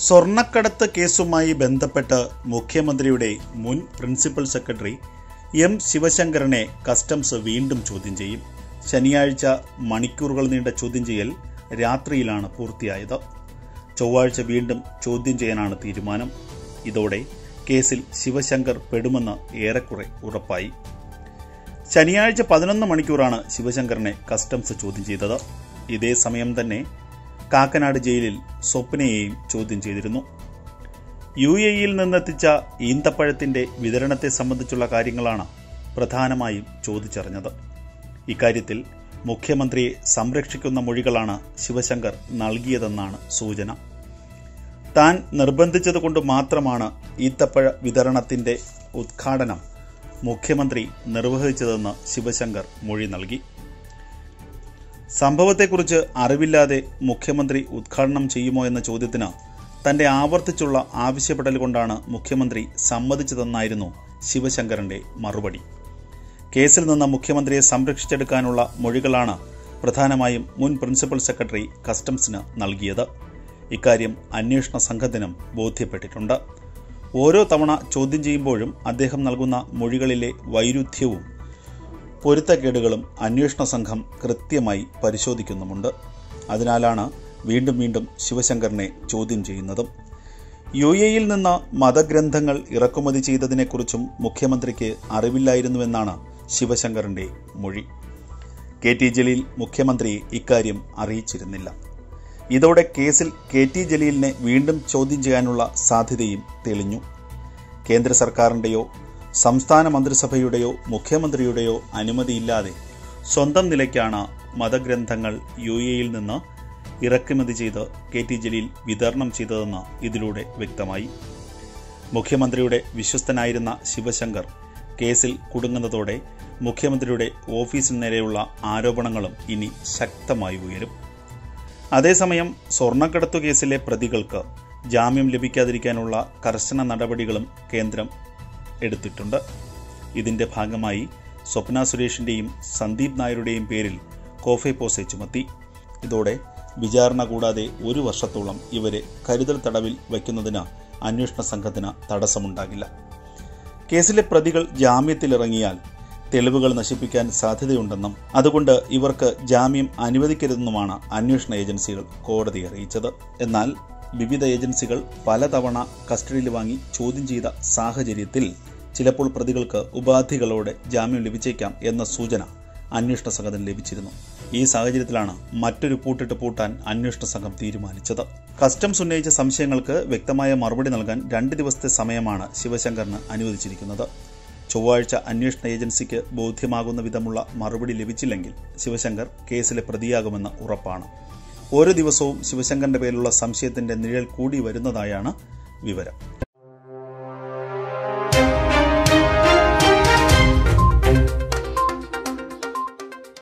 സ്വർണ്ണക്കടത്ത് കേസുമായി ബന്ധപ്പെട്ട് മുഖ്യമന്ത്രിയുടെ മുൻ പ്രിൻസിപ്പൽ സെക്രട്ടറി എം ശിവശങ്കരനെ കസ്റ്റംസ് വീണ്ടും ചോദ്യം ചെയ്യും ശനിയാഴ്ച മണിക്കൂറുകൾ നീണ്ട ചോദ്യം ചെയ്യൽ രാത്രിയിലാണ് പൂർത്തിയായത് ചൊവ്വാഴ്ച വീണ്ടും ചോദ്യം ചെയ്യാനാണ് തീരുമാനം ഇതോടെ കേസിൽ ശിവശങ്കർ പെടുമെന്ന് ഏറെക്കുറെ ഉറപ്പായി ശനിയാഴ്ച പതിനൊന്ന് മണിക്കൂറാണ് ശിവശങ്കറിനെ കസ്റ്റംസ് ചോദ്യം ചെയ്തത് ഇതേ സമയം തന്നെ കാക്കനാട് ജയിലിൽ സ്വപ്നയെയും ചോദ്യം ചെയ്തിരുന്നു യു എയിൽ നിന്നെത്തിച്ച ഈന്തപ്പഴത്തിന്റെ വിതരണത്തെ സംബന്ധിച്ചുള്ള കാര്യങ്ങളാണ് പ്രധാനമായും ചോദിച്ചറിഞ്ഞത് ഇക്കാര്യത്തിൽ മുഖ്യമന്ത്രിയെ സംരക്ഷിക്കുന്ന മൊഴികളാണ് ശിവശങ്കർ നൽകിയതെന്നാണ് സൂചന താൻ നിർബന്ധിച്ചതുകൊണ്ട് മാത്രമാണ് ഈത്തപ്പഴ വിതരണത്തിന്റെ ഉദ്ഘാടനം മുഖ്യമന്ത്രി നിർവഹിച്ചതെന്ന് ശിവശങ്കർ മൊഴി നൽകി സംഭവത്തെക്കുറിച്ച് അറിവില്ലാതെ മുഖ്യമന്ത്രി ഉദ്ഘാടനം ചെയ്യുമോ എന്ന ചോദ്യത്തിന് തന്റെ ആവർത്തിച്ചുള്ള ആവശ്യപ്പെടൽ കൊണ്ടാണ് മുഖ്യമന്ത്രി സമ്മതിച്ചതെന്നായിരുന്നു ശിവശങ്കരന്റെ മറുപടി കേസിൽ നിന്ന് മുഖ്യമന്ത്രിയെ സംരക്ഷിച്ചെടുക്കാനുള്ള മൊഴികളാണ് പ്രധാനമായും മുൻ പ്രിൻസിപ്പൽ സെക്രട്ടറി കസ്റ്റംസിന് നൽകിയത് ഇക്കാര്യം അന്വേഷണ സംഘത്തിനും ബോധ്യപ്പെട്ടിട്ടുണ്ട് ഓരോ തവണ ചോദ്യം ചെയ്യുമ്പോഴും അദ്ദേഹം നൽകുന്ന മൊഴികളിലെ വൈരുദ്ധ്യവും പൊരുത്തക്കേടുകളും അന്വേഷണ സംഘം കൃത്യമായി പരിശോധിക്കുന്നുമുണ്ട് അതിനാലാണ് വീണ്ടും വീണ്ടും ശിവശങ്കറിനെ ചോദ്യം ചെയ്യുന്നതും യു എയിൽ നിന്ന് മതഗ്രന്ഥങ്ങൾ ഇറക്കുമതി ചെയ്തതിനെക്കുറിച്ചും മുഖ്യമന്ത്രിക്ക് അറിവില്ലായിരുന്നുവെന്നാണ് ശിവശങ്കറിന്റെ മൊഴി കെ ടി ജലീൽ മുഖ്യമന്ത്രിയെ ഇക്കാര്യം അറിയിച്ചിരുന്നില്ല ഇതോടെ കേസിൽ കെ ടി ജലീലിനെ വീണ്ടും ചോദ്യം ചെയ്യാനുള്ള സാധ്യതയും തെളിഞ്ഞു കേന്ദ്ര സർക്കാരിന്റെയോ സംസ്ഥാന മന്ത്രിസഭയുടെയോ മുഖ്യമന്ത്രിയുടെയോ അനുമതിയില്ലാതെ സ്വന്തം നിലയ്ക്കാണ് മതഗ്രന്ഥങ്ങൾ യു എയിൽ നിന്ന് ഇറക്കുമതി ചെയ്ത് കെ ടി ജലീൽ വിതരണം ചെയ്തതെന്ന് ഇതിലൂടെ വ്യക്തമായി മുഖ്യമന്ത്രിയുടെ വിശ്വസ്തനായിരുന്ന ശിവശങ്കർ കേസിൽ കുടുങ്ങുന്നതോടെ മുഖ്യമന്ത്രിയുടെ ഓഫീസിന് നേരെയുള്ള ആരോപണങ്ങളും ഇനി ശക്തമായി ഉയരും അതേസമയം സ്വർണ്ണക്കടത്തു കേസിലെ പ്രതികൾക്ക് ജാമ്യം ലഭിക്കാതിരിക്കാനുള്ള കർശന നടപടികളും കേന്ദ്രം എടുത്തിട്ടുണ്ട് ഇതിന്റെ ഭാഗമായി സ്വപ്ന സുരേഷിന്റെയും സന്ദീപ് നായരുടെയും പേരിൽ കോഫെ പോസെ ചുമത്തി ഇതോടെ വിചാരണ കൂടാതെ ഒരു വർഷത്തോളം ഇവരെ കരുതൽ തടവിൽ വയ്ക്കുന്നതിന് അന്വേഷണ സംഘത്തിന് തടസ്സമുണ്ടാകില്ല കേസിലെ പ്രതികൾ ജാമ്യത്തിലിറങ്ങിയാൽ തെളിവുകൾ നശിപ്പിക്കാൻ സാധ്യതയുണ്ടെന്നും അതുകൊണ്ട് ഇവർക്ക് ജാമ്യം അനുവദിക്കരുതെന്നുമാണ് അന്വേഷണ ഏജൻസികൾ കോടതിയെ അറിയിച്ചത് എന്നാൽ വിവിധ ഏജൻസികൾ പലതവണ കസ്റ്റഡിയിൽ വാങ്ങി ചോദ്യം ചെയ്ത സാഹചര്യത്തിൽ ചിലപ്പോൾ പ്രതികൾക്ക് ഉപാധികളോടെ ജാമ്യം ലഭിച്ചേക്കാം എന്ന സൂചന അന്വേഷണ സംഘത്തിന് ലഭിച്ചിരുന്നു ഈ സാഹചര്യത്തിലാണ് മറ്റൊരു പൂട്ടിട്ട് പൂട്ടാൻ അന്വേഷണ സംഘം തീരുമാനിച്ചത് കസ്റ്റംസ് ഉന്നയിച്ച സംശയങ്ങൾക്ക് വ്യക്തമായ മറുപടി നൽകാൻ രണ്ട് ദിവസത്തെ സമയമാണ് ശിവശങ്കറിന് അനുവദിച്ചിരിക്കുന്നത് ചൊവ്വാഴ്ച അന്വേഷണ ഏജൻസിക്ക് ബോധ്യമാകുന്ന വിധമുള്ള മറുപടി ലഭിച്ചില്ലെങ്കിൽ ശിവശങ്കർ കേസിലെ പ്രതിയാകുമെന്ന് ഉറപ്പാണ് ഓരോ ദിവസവും ശിവശങ്കറിന്റെ പേരിലുള്ള സംശയത്തിന്റെ നിഴൽ കൂടി വരുന്നതായാണ് വിവരം